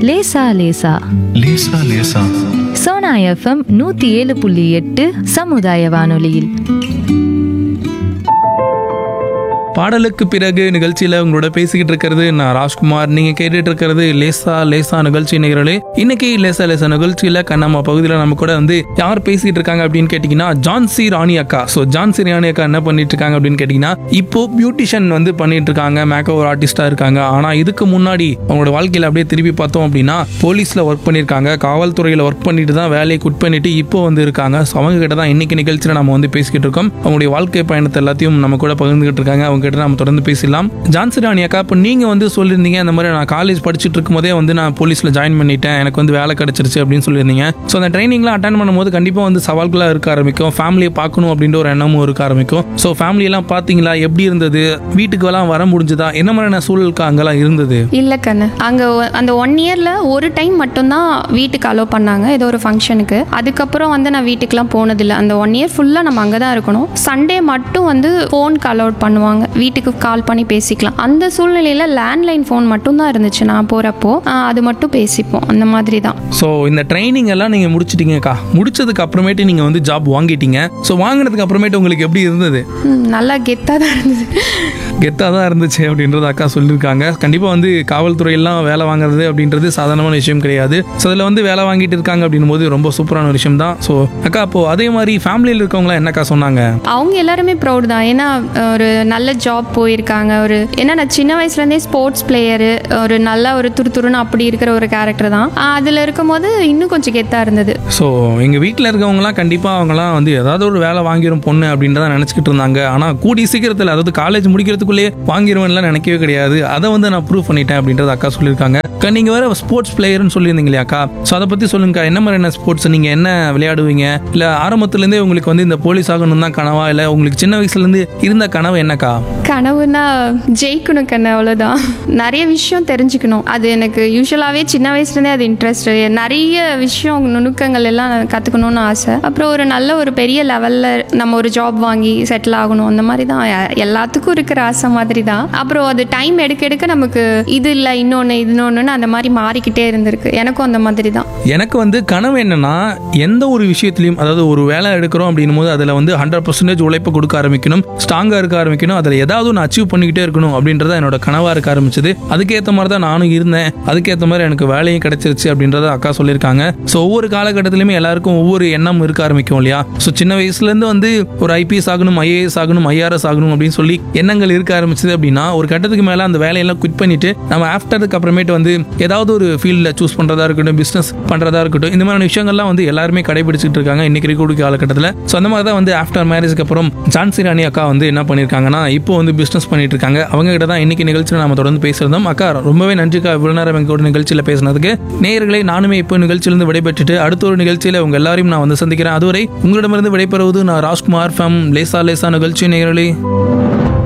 லேசா லேசா லேசா லேசா சோனா எஃப்எம் நூத்தி ஏழு புள்ளி எட்டு சமுதாய வானொலியில் பாடலுக்கு பிறகு நிகழ்ச்சியில் உங்களோட பேசிக்கிட்டு இருக்கிறது நான் ராஜ்குமார் நீங்க கேட்டுட்டு இருக்கிறது லேசா லேசா நிகழ்ச்சி நேயர்களே இன்னைக்கு லேசா லேசா நிகழ்ச்சியில கண்ணம்மா பகுதியில் நம்ம கூட வந்து யார் பேசிட்டு இருக்காங்க அப்படின்னு கேட்டீங்கன்னா ஜான்சி ராணி அக்கா ஸோ ஜான்சி ராணி அக்கா என்ன பண்ணிட்டு இருக்காங்க அப்படின்னு கேட்டீங்கன்னா இப்போ பியூட்டிஷியன் வந்து பண்ணிட்டு இருக்காங்க மேக்கோவர் ஆர்டிஸ்டா இருக்காங்க ஆனா இதுக்கு முன்னாடி அவங்களோட வாழ்க்கையில அப்படியே திருப்பி பார்த்தோம் அப்படின்னா போலீஸ்ல ஒர்க் பண்ணியிருக்காங்க காவல்துறையில ஒர்க் பண்ணிட்டு தான் வேலையை குட் பண்ணிட்டு இப்போ வந்து இருக்காங்க ஸோ அவங்க கிட்ட தான் இன்னைக்கு நிகழ்ச்சியில நம்ம வந்து பேசிக்கிட்டு இருக்கோம் அவங்களுடைய வாழ்க்கை பயணத்தை எல்லாத்தையும் நம்ம கூட பகிர்ந்துகிட்டு இருக்காங்க அவங்க கிட்ட நம்ம தொடர்ந்து பேசலாம் ஜான்சி ராணி அக்கா இப்போ நீங்க வந்து சொல்லியிருந்தீங்க இந்த மாதிரி நான் காலேஜ் படிச்சுட்டு இருக்கும்போதே வந்து நான் போலீஸ்ல ஜாயின் பண்ணிட்டேன் எனக்கு வந்து வேலை கிடைச்சிருச்சு அப்படின்னு சொல்லியிருந்தீங்க ஸோ அந்த ட்ரைனிங்லாம் அட்டன் பண்ணும்போது கண்டிப்பா வந்து சவால்களாக இருக்க ஆரம்பிக்கும் ஃபேமிலியை பார்க்கணும் அப்படின்ற ஒரு எண்ணமும் இருக்க ஆரம்பிக்கும் ஸோ ஃபேமிலியெல்லாம் பார்த்தீங்களா எப்படி இருந்தது வீட்டுக்கு எல்லாம் வர முடிஞ்சுதா என்ன மாதிரியான சூழலுக்கு அங்கெல்லாம் இருந்தது இல்லை கண்ணு அங்கே அந்த ஒன் இயரில் ஒரு டைம் மட்டும்தான் வீட்டுக்கு அலோவ் பண்ணாங்க ஏதோ ஒரு ஃபங்க்ஷனுக்கு அதுக்கப்புறம் வந்து நான் வீட்டுக்குலாம் போனதில்லை அந்த ஒன் இயர் ஃபுல்லாக நம்ம அங்கே தான் இருக்கணும் சண்டே மட்டும் வந்து ஃபோனுக்கு அலோட் பண்ணுவாங்க வீட்டுக்கு கால் பண்ணி பேசிக்கலாம் அந்த சூழ்நிலையில் லேண்ட்லைன் ஃபோன் மட்டும்தான் இருந்துச்சு நான் போகிறப்போ அது மட்டும் பேசிப்போம் அந்த மாதிரி தான் ஸோ இந்த ட்ரைனிங் எல்லாம் நீங்கள் முடிச்சிட்டீங்கக்கா முடிச்சதுக்கு அப்புறமேட்டு நீங்கள் வந்து ஜாப் வாங்கிட்டீங்க ஸோ வாங்கினதுக்கு அப்புறமேட்டு உங்களுக்கு எப்படி இருந்தது ம், நல்லா கெத்தாக தான் இருந்தது கெத்தாக தான் இருந்துச்சு அப்படின்றத அக்கா சொல்லியிருக்காங்க கண்டிப்பாக வந்து காவல்துறையெல்லாம் வேலை வாங்குறது அப்படின்றது சாதாரணமான விஷயம் கிடையாது ஸோ அதில் வந்து வேலை வாங்கிட்டு இருக்காங்க அப்படின்னும் போது ரொம்ப சூப்பரான ஒரு விஷயம் தான் ஸோ அக்கா அப்போ அதே மாதிரி ஃபேமிலியில் இருக்கவங்களாம் என்னக்கா சொன்னாங்க அவங்க எல்லாருமே ப்ரௌட் தான் ஏன்னா ஒரு நல்ல ஜாப் போயிருக்காங்க ஒரு ஏன்னா நான் சின்ன வயசுலேருந்தே ஸ்போர்ட்ஸ் பிளேயரு ஒரு நல்ல ஒரு துருதுருன்னு அப்படி இருக்கிற ஒரு கேரக்டர் தான் அதில் இருக்கும்போது இன்னும் கொஞ்சம் கெத்தாக இருந்தது ஸோ எங்கள் வீட்டில் இருக்கவங்கலாம் கண்டிப்பாக அவங்கலாம் வந்து ஏதாவது ஒரு வேலை வாங்கிரும் பொண்ணு அப்படின்றத நினச்சிக்கிட்டு இருந்தாங்க ஆனால் கூடி சீக்கிரத்தில் அதாவது காலேஜ் முடிக்கிறதுக்குள்ளேயே வாங்கிருவேன்லாம் நினைக்கவே கிடையாது அதை வந்து நான் ப்ரூவ் பண்ணிட்டேன் அப்படின்றத அக்கா சொல்லியிருக்காங்க அக்கா நீங்கள் வேற ஸ்போர்ட்ஸ் பிளேயர்னு சொல்லியிருந்தீங்க இல்லையா அக்கா ஸோ அதை பற்றி சொல்லுங்கக்கா என்ன மாதிரியான ஸ்போர்ட்ஸ் நீங்கள் என்ன விளையாடுவீங்க இல்லை ஆரம்பத்துலேருந்தே உங்களுக்கு வந்து இந்த போலீஸ் ஆகணும் தான் கனவா இல்லை உங்களுக்கு சின்ன வயசுலேருந்து இருந்த கனவு என்னக்கா கனவுனா ஜெயிக்கணும் கண்ணு அவ்வளோதான் நிறைய விஷயம் தெரிஞ்சுக்கணும் அது எனக்கு யூஸ்வலாகவே சின்ன வயசுலேருந்தே அது இன்ட்ரெஸ்ட் நிறைய விஷயம் நுணுக்கங்கள் எல்லாம் நான் கற்றுக்கணும்னு ஆசை அப்புறம் ஒரு நல்ல ஒரு பெரிய லெவலில் நம்ம ஒரு ஜாப் வாங்கி செட்டில் ஆகணும் அந்த மாதிரி தான் எ- எல்லாத்துக்கும் இருக்கிற ஆசை மாதிரி தான் அப்புறம் அது டைம் எடுக்க எடுக்க நமக்கு இது இல்லை இன்னொன்று இன்னொன்றுன்னு அந்த மாதிரி மாறிக்கிட்டே இருந்திருக்கு எனக்கும் அந்த மாதிரி தான் எனக்கு வந்து கனவு என்னன்னா எந்த ஒரு விஷயத்துலையும் அதாவது ஒரு வேலை எடுக்கிறோம் அப்படின்னும் போது அதில் வந்து ஹண்ட்ரட் பர்சன்டேஜ் உழைப்பு கொடுக்க ஆரம்பிக்கணும் ஸ்ட்ராங்காக இருக்க ஆரம்பிக்கணும் அதில் ஏதாவது ஒன்று அச்சீவ் பண்ணிக்கிட்டே இருக்கணும் அப்படின்றத என்னோட கனவாக இருக்க ஆரம்பிச்சது அதுக்கேற்ற மாதிரி தான் நானும் இருந்தேன் அதுக்கேற்ற மாதிரி எனக்கு வேலையும் கிடைச்சிருச்சு அப்படின்றத அக்கா சொல்லியிருக்காங்க ஸோ ஒவ்வொரு காலகட்டத்திலுமே எல்லாருக்கும் ஒவ்வொரு எண்ணம் இருக்க ஆரம்பிக்கும் இல்லையா ஸோ சின்ன வயசுலேருந்து வந்து ஒரு ஐபிஎஸ் ஆகணும் ஐஏஎஸ் ஆகணும் ஐஆர்எஸ் ஆகணும் அப்படின்னு சொல்லி எண்ணங்கள் இருக்க ஆரம்பிச்சது அப்படின்னா ஒரு கட்டத்துக்கு மேலே அந்த வேலையெல்லாம் குவிட் பண்ணிட்டு நம்ம ஆஃப்டருக்கு அப்புறமேட்டு வந்து ஏதாவது ஒரு ஃபீல்டில் சூஸ் பண்ணுறதா இருக்கட்டும் பிஸ்னஸ் பண்ணுறதா இருக்கட்டும் இந்த மாதிரியான விஷயங்கள்லாம் வந்து எல்லாருமே கடைபிடிச்சிட்டு இருக்காங்க இன்னைக்கு இருக்கக்கூடிய காலகட்டத்தில் ஸோ அந்த மாதிரி தான் வந்து ஆஃப்டர் மேரேஜ்க்கு அப்புறம் ஜான்சி ராணி அக்கா வந்து என்ன பண்ணியிருக்காங்கன்னா இப்போ வந்து பிஸ்னஸ் பண்ணிட்டு இருக்காங்க அவங்க கிட்ட தான் இன்னைக்கு நிகழ்ச்சியில் நம்ம தொடர்ந்து பேசுறதும் அக்கா ரொம்பவே நன்றிக்கா இவ்வளோ நேரம் எங்களோட நிகழ்ச்சியில் பேசினதுக்கு நேயர்களை நானுமே இப்போ நிகழ்ச்சியிலிருந்து விடைபெற்றுட்டு அடுத்த ஒரு நிகழ்ச்சியில் உங்க எல்லாரையும் நான் வந்து சந்திக்கிறேன் அதுவரை உங்களிடமிருந்து விடைபெறுவது நான் ராஜ்குமார் ஃபம் லேசா லேசா நிகழ்ச்சி நேயர்களே